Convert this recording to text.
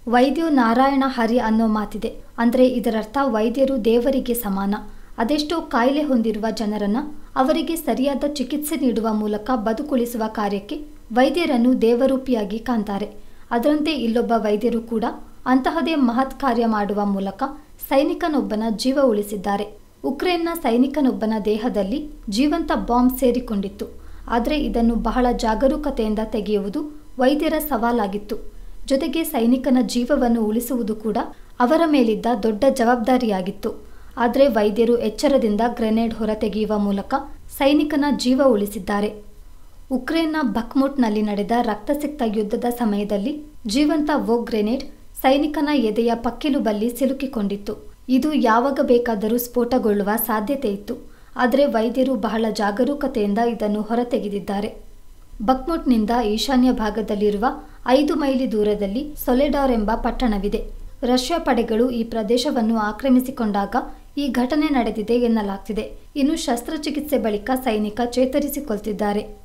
ವೈದ್ಯೋ ನಾರಾಯಣ ಹರಿ ಅನ್ನೋ ಮಾತಿದೆ ಅಂದರೆ ಇದರರ್ಥ ವೈದ್ಯರು ದೇವರಿಗೆ ಸಮಾನ ಅದೆಷ್ಟೋ ಕಾಯಿಲೆ ಹೊಂದಿರುವ ಜನರನ್ನ ಅವರಿಗೆ ಸರಿಯಾದ ಚಿಕಿತ್ಸೆ ನೀಡುವ ಮೂಲಕ ಬದುಕುಳಿಸುವ ಕಾರ್ಯಕ್ಕೆ ವೈದ್ಯರನ್ನು ದೇವರೂಪಿಯಾಗಿ ಕಾಣ್ತಾರೆ ಅದರಂತೆ ಇಲ್ಲೊಬ್ಬ ವೈದ್ಯರು ಕೂಡ ಅಂತಹದೇ ಮಹತ್ ಕಾರ್ಯ ಮಾಡುವ ಮೂಲಕ ಸೈನಿಕನೊಬ್ಬನ ಜೀವ ಉಳಿಸಿದ್ದಾರೆ ಉಕ್ರೇನ್ನ ಸೈನಿಕನೊಬ್ಬನ ದೇಹದಲ್ಲಿ ಜೀವಂತ ಬಾಂಬ್ ಸೇರಿಕೊಂಡಿತ್ತು ಆದರೆ ಇದನ್ನು ಬಹಳ ಜಾಗರೂಕತೆಯಿಂದ ತೆಗೆಯುವುದು ವೈದ್ಯರ ಸವಾಲಾಗಿತ್ತು ಜೊತೆಗೆ ಸೈನಿಕನ ಜೀವವನ್ನು ಉಳಿಸುವುದು ಕೂಡ ಅವರ ಮೇಲಿದ್ದ ದೊಡ್ಡ ಜವಾಬ್ದಾರಿಯಾಗಿತ್ತು ಆದರೆ ವೈದ್ಯರು ಎಚ್ಚರದಿಂದ ಗ್ರೆನೇಡ್ ಹೊರತೆಗೆಯುವ ಮೂಲಕ ಸೈನಿಕನ ಜೀವ ಉಳಿಸಿದ್ದಾರೆ ಉಕ್ರೇನ್ನ ಬಕ್ಮುಟ್ನಲ್ಲಿ ನಡೆದ ರಕ್ತಸಿಕ್ತ ಯುದ್ಧದ ಸಮಯದಲ್ಲಿ ಜೀವಂತ ವೋ ಗ್ರೆನೇಡ್ ಸೈನಿಕನ ಎದೆಯ ಪಕ್ಕಿಲು ಬಲ್ಲಿ ಸಿಲುಕಿಕೊಂಡಿತ್ತು ಇದು ಯಾವಾಗ ಬೇಕಾದರೂ ಸ್ಫೋಟಗೊಳ್ಳುವ ಸಾಧ್ಯತೆ ಇತ್ತು ಆದರೆ ವೈದ್ಯರು ಬಹಳ ಜಾಗರೂಕತೆಯಿಂದ ಇದನ್ನು ಹೊರತೆಗೆದಿದ್ದಾರೆ ಬಕ್ಮುಟ್ನಿಂದ ಈಶಾನ್ಯ ಭಾಗದಲ್ಲಿರುವ ಐದು ಮೈಲಿ ದೂರದಲ್ಲಿ ಸೊಲೆಡಾರ್ ಎಂಬ ಪಟ್ಟಣವಿದೆ ರಷ್ಯಾ ಪಡೆಗಳು ಈ ಪ್ರದೇಶವನ್ನು ಆಕ್ರಮಿಸಿಕೊಂಡಾಗ ಈ ಘಟನೆ ನಡೆದಿದೆ ಎನ್ನಲಾಗ್ತಿದೆ ಇನ್ನು ಶಸ್ತ್ರಚಿಕಿತ್ಸೆ ಬಳಿಕ ಸೈನಿಕ ಚೇತರಿಸಿಕೊಳ್ತಿದ್ದಾರೆ